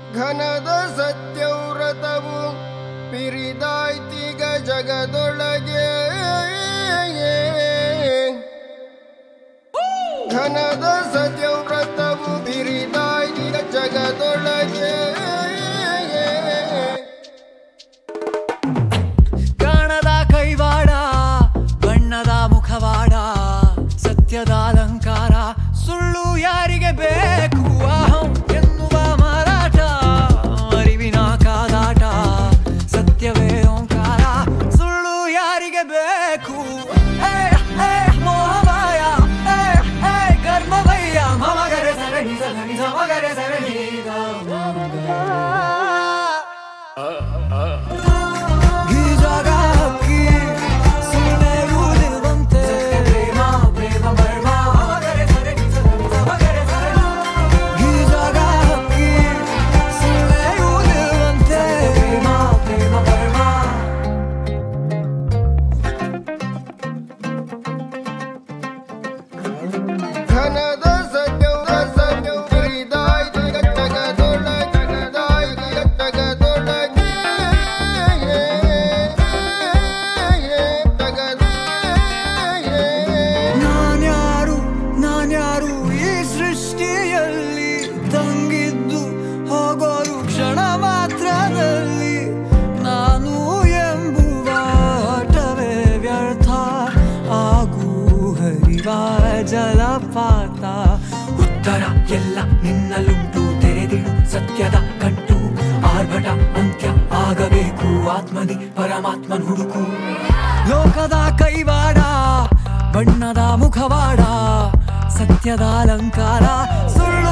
ಘನದ ಸತ್ಯವ್ರತವು ಪಿರಿದಾಯ್ತಿಗ ಜಗದೊಳಗೆ ಘನದ ಸತ್ಯವ್ರತವು ಪಿರಿದಾಯ್ತಿಗ ಜಗದೊಳಗೆ ಕಾಣದ ಕೈವಾಡ ಬಣ್ಣದ ಮುಖವಾಡ ಸತ್ಯದ ಅಲಂಕಾರ ಸುಳ್ಳು ಯಾರಿಗೆ ಬೇಕು ಅಹಂ ಎನ್ನುವ ಮಾರಾಟ ಅರಿವಿನ ಕಾದಾಟ ಸತ್ಯವೇ ಓಂಕಾರ ಸುಳ್ಳು ಯಾರಿಗೆ ಬೇಕು ಏ, ಏ, ಮೋಹಮಾಯ ಏ, ಏ, ಕರ್ಮವಯ್ಯ ಮಮಗರೆ ಸರಣಿ ಸರಣಿ ಸಮಗರೆ ಸರಣಿ ಈ ಜಾಗ ಹಕ್ಕಿ ಸುಮ್ಮನೆ ಉಳಿಯುವಂತೆ ಪ್ರೇಮ ಪ್ರೇಮ ಮರ್ಮ ಮಗರೆ ಸರಣಿ ಸರಣಿ ಸಮಗರೆ ಸರಣಿ ಈ ಜಾಗ ಹಕ್ಕಿ ಸುಮ್ಮನೆ ಉಳಿಯುವಂತೆ ಪ್ರೇಮ ಪ್ರೇಮ ಮರ್ಮ ಘನದ ಸತ್ಯವ್ರ ಸತ್ಯವು ಪಿರಿದಾಯ್ತಿಗ ಜಗದೊಳಗೆ ಜಗದಾಯ್ತಿಗ ಜಗದೊಳಗೆ ಜಗದೇ ನಾನ್ಯಾರು ನಾನ್ಯಾರು ಈ ಸೃಷ್ಟಿಯಲ್ಲಿ ತಂಗಿದ್ದು ಹೋಗೋರು ಕ್ಷಣ ಮಾತ್ರದಲ್ಲಿ ನಾನು ಎಂಬುವ ಆಟವೇ ವ್ಯರ್ಥ ಆಗು ಹರಿವ ಜಲಪಾತ ಉತ್ತರ ಎಲ್ಲ ನಿನ್ನಲ್ಲುಂಟು ತೆರೆದಿಡು ಸತ್ಯದ ಕಟ್ಟು ಆರ್ಭಟ ಅಂತ್ಯ ಆಗಬೇಕು ಆತ್ಮದಿ ಪರಮಾತ್ಮನ್ ಹುಡುಕು ಲೋಕದ ಕೈವಾಡ ಬಣ್ಣದ ಮುಖವಾಡ ಸತ್ಯದ ಅಲಂಕಾರ ಸುಳ್ಳು